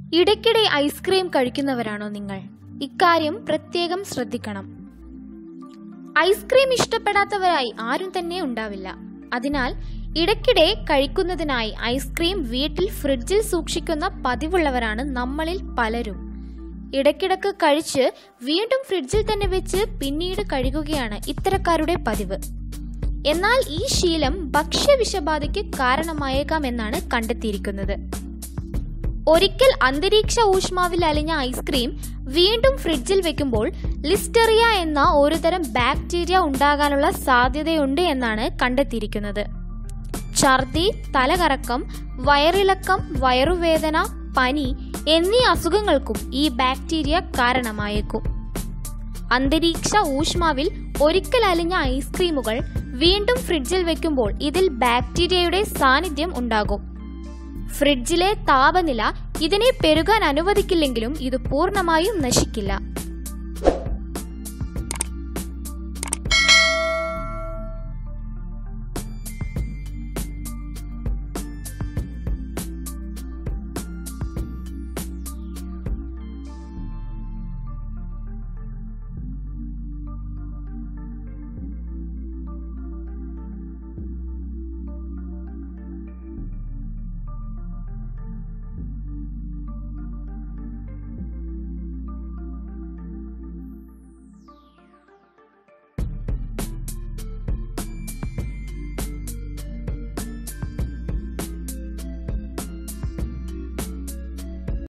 ഇടയ്ക്കിടെ ഐസ്ക്രീം കഴിക്കുന്നവരാണോ നിങ്ങൾ ഇക്കാര്യം പ്രത്യേകം ശ്രദ്ധിക്കണം ഐസ്ക്രീം ഇഷ്ടപ്പെടാത്തവരായി ആരും തന്നെ ഉണ്ടാവില്ല അതിനാൽ ഇടയ്ക്കിടെ കഴിക്കുന്നതിനായി ഐസ്ക്രീം വീട്ടിൽ ഫ്രിഡ്ജിൽ സൂക്ഷിക്കുന്ന പതിവുള്ളവരാണ് നമ്മളിൽ പലരും ഇടയ്ക്കിടക്ക് കഴിച്ച് വീണ്ടും ഫ്രിഡ്ജിൽ തന്നെ വെച്ച് പിന്നീട് കഴുകുകയാണ് ഇത്തരക്കാരുടെ പതിവ് എന്നാൽ ഈ ശീലം ഭക്ഷ്യവിഷബാധയ്ക്ക് കാരണമായേക്കാമെന്നാണ് കണ്ടെത്തിയിരിക്കുന്നത് ഒരിക്കൽ അന്തരീക്ഷ ഊഷ്മാവിൽ അലിഞ്ഞ ഐസ്ക്രീം വീണ്ടും ഫ്രിഡ്ജിൽ വെക്കുമ്പോൾ ലിസ്റ്ററിയ എന്ന ഒരുതരം ബാക്ടീരിയ ഉണ്ടാകാനുള്ള സാധ്യതയുണ്ട് എന്നാണ് കണ്ടെത്തിയിരിക്കുന്നത് ഛർദി തലകറക്കം വയറിളക്കം വയറുവേദന പനി എന്നീ അസുഖങ്ങൾക്കും ഈ ബാക്ടീരിയ കാരണമായേക്കും അന്തരീക്ഷ ഊഷ്മാവിൽ ഒരിക്കൽ അലിഞ്ഞ ഐസ്ക്രീമുകൾ വീണ്ടും ഫ്രിഡ്ജിൽ വെക്കുമ്പോൾ ഇതിൽ ബാക്ടീരിയയുടെ സാന്നിധ്യം ഉണ്ടാകും ഫ്രിഡ്ജിലെ താപനില ഇതിനെ പെരുകാൻ അനുവദിക്കില്ലെങ്കിലും ഇത് പൂർണ്ണമായും നശിക്കില്ല